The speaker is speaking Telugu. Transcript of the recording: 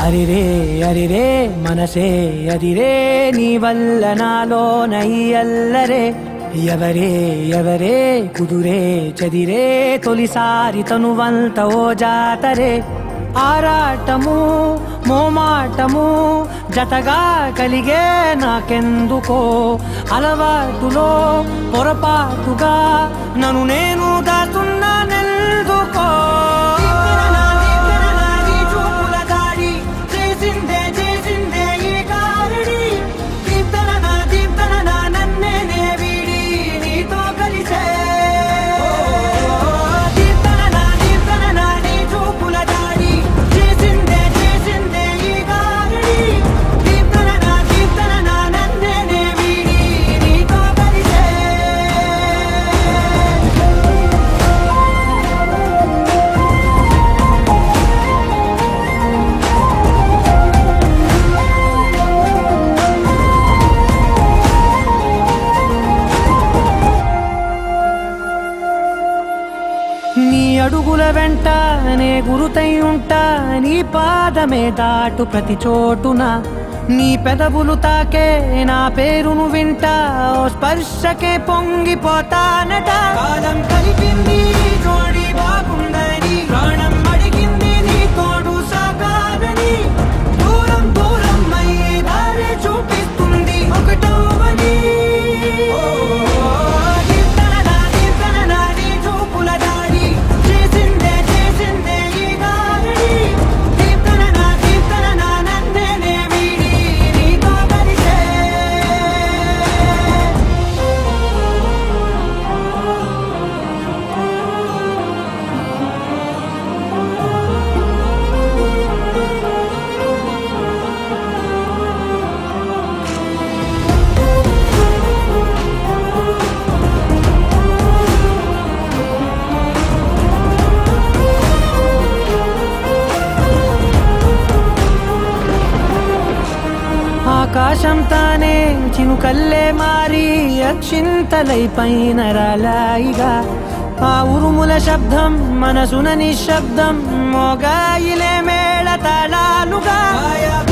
అరిరే అరిరే మనసే అదిరే నీ వల్ల నాలో నయ్యల్లరే ఎవరే ఎవరే కుదురే చదిరే తొలిసారి తనువంత ఓ జాతరే ఆరాటము మోమాటము జతగా కలిగే నాకెందుకో అలవాటులో పొరపాటుగా నన్ను నేను దాటున్నానెందుకో చేసిందే చేసిందే ఈ కారుడి దీప్తన దీప్తన నన్నే నే వీడి నీతో కలిసే దీప్తన దీప్తన నీ చూపుల దాడి చేసిందే చేసిందే ఈ కారుడి దీప్తన దీప్తన నన్నే నే వీడి నీతో కలిసే నీ అడుగుల వెంట నే గురుతై ఉంటా నీ పాదమే దాటు ప్రతి చోటున నీ పెదవులు తాకే నా పేరును వింటా ఓ స్పర్శకే పొంగిపోతానట కాలం కలిపింది జోడి బాగుందని ప్రాణం అడిగింది నీ తోడు సాగాలని దూరం దూరం అయ్యే దారి చూపిస్తుంది ఒకటవని దీప్తన దీప్తన నీ చూపుల దాడి చేసిందే చేసిందే ఈ గారడి దీప్తన దీప్తన నన్నే నే వీడి నీతో కలిసే ఆకాశం తానే చినుకల్లే మారి అక్షింతలై పైన రాలాయిగా ఆ ఉరుముల శబ్దం మనసున నిశ్శబ్దం మోగాయిలే మేళ తాళాలుగా